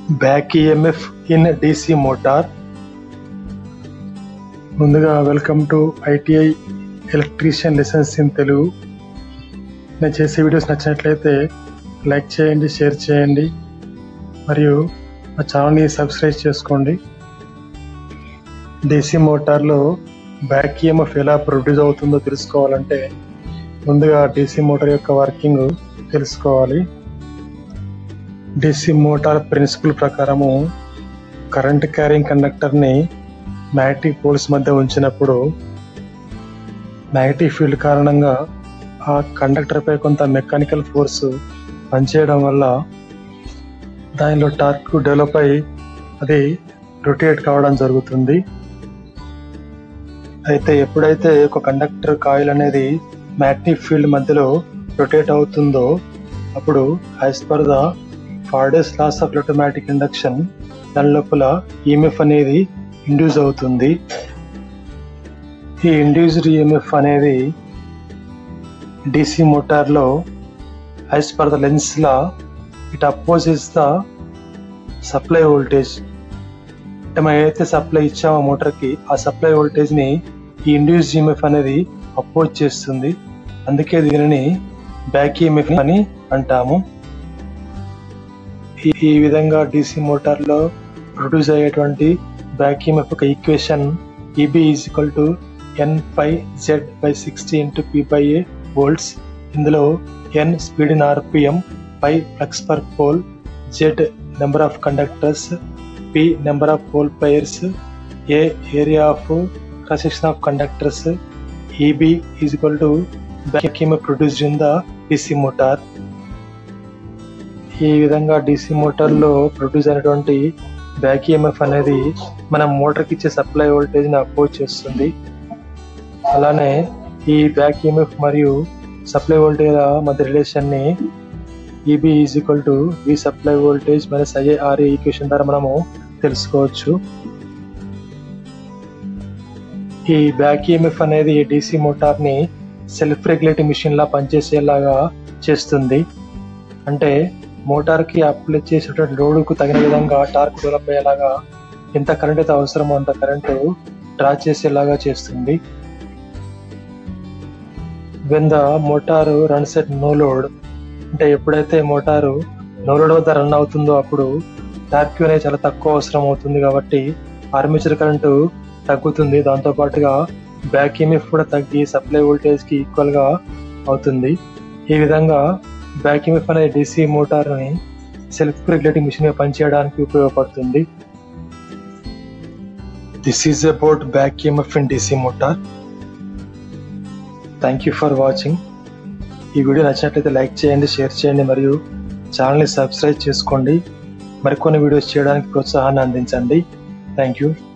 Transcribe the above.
back EMF in DC motor ముందుగా welcome to ITI electrician lessons in Telugu నేను చేసే videos నచ్చినట్లయితే లైక్ చేయండి షేర్ చేయండి మరియు మా ఛానల్ని సబ్స్క్రైబ్ చేసుకోండి డీసీ మోటార్లో బ్యాక్ ఈఎంఎఫ్ ఎలా ప్రొడ్యూస్ అవుతుందో తెలుసుకోవాలంటే ముందుగా డీసీ మోటార్ యొక్క వర్కింగ్ తెలుసుకోవాలి డీసీ మోటార్ ప్రిన్సిపల్ ప్రకారము కరెంట్ క్యారింగ్ కండక్టర్ని మ్యాగ్నెటిక్ పోల్స్ మధ్య ఉంచినప్పుడు మ్యాగ్నెటిక్ ఫీల్డ్ కారణంగా ఆ కండక్టర్పై కొంత మెకానికల్ ఫోర్స్ పనిచేయడం వల్ల దానిలో టార్క్ డెవలప్ అయి అది రొటేట్ కావడం జరుగుతుంది అయితే ఎప్పుడైతే ఒక కండక్టర్ కాయిల్ అనేది మ్యాగ్నెటిక్ ఫీల్డ్ మధ్యలో రొటేట్ అవుతుందో అప్పుడు as per the Faraday's laws of electromagnetic induction దాని లోపల ఈఎంఎఫ్ అనేది ఇండ్యూస్ అవుతుంది ఈ ఇండ్యూస్డ్ ఈఎంఎఫ్ అనేది డిసి మోటార్లో as per the Lenz law it opposes the supply voltage అంటే మనం ఏదైతే సప్లై ఇచ్చామో మోటార్కి ఆ సప్లై వోల్టేజ్ని ఈ ఇండ్యూస్ ఈఎంఎఫ్ అనేది అపోజ్ చేస్తుంది అందుకే దీనిని బ్యాక్ ఈఎంఎఫ్ అని అంటాము ఈ- ఈ విధంగా డిసి మోటార్లో ప్రొడ్యూస్ అయ్యేటువంటి బ్యాక్ ఈఎంఎఫ్ యొక్క equation Eb is equal to N phi Z by sixty into P by A volts ఇందులో N speed in RPM phi flux per pole Z number of conductors P number of pole pairs A area of cross section of conductors Eb is equal to back EMF produced in the DC motor ఈ విధంగా DC మోటార్లో produce అయినటువంటి back EMF అనేది మన మోటార్కి ఇచ్చే supply వోల్టేజ్ని oppose చేస్తుంది అలానే ఈ బ్యాక్ ఈఎంఎఫ్ మరియు సప్లై వోల్టేజ్ మధ్య రిలేషన్ని Eb is equal to V supply voltage minus Ia Ra equation ద్వారా మనము తెలుసుకోవచ్చు ఈ బ్యాక్ ఈఎంఎఫ్ అనేది డిసి మోటార్ని సెల్ఫ్ రెగ్యులేటింగ్ మిషన్ లా పనిచేసేలాగా చేస్తుంది అంటే మోటార్కి అప్లై చేసేటువంటి లోడుకు తగిన విధంగా టార్క్ డెవలప్ అయ్యేలాగా ఎంత కరెంట్ అయితే అవసరమో అంత కరెంటు డ్రా చేసేలాగా చేస్తుంది when the motor runs at no load అంటే ఎప్పుడైతే మోటారు నో లోడ్ వద్ద రన్ అవుతుందో అప్పుడు టార్క్ అనేది చాలా తక్కువ అవసరం అవుతుంది కాబట్టి ఆర్మేచర్ కరెంటు తగ్గుతుంది దాంతో పాటుగా బ్యాక్ ఈఎంఎఫ్ కూడా తగ్గి సప్లై వోల్టేజ్ కి ఈక్వల్ గా అవుతుంది ఈ విధంగా బ్యాక్ ఈఎంఎఫ్ అనే డిసి మోటార్ ని సెల్ఫ్ రెగ్యులేటింగ్ మిషన్ గా పనిచేయడానికి ఉపయోగపడుతుంది this is about back EMF in DC motor thank you for watching ఈ వీడియో నచ్చినట్లయితే లైక్ చేయండి షేర్ చేయండి మరియు ఛానల్ని సబ్స్క్రైబ్ చేసుకోండి మరికొన్ని వీడియోస్ చేయడానికి ప్రోత్సాహాన్ని అందించండి థ్యాంక్ యూ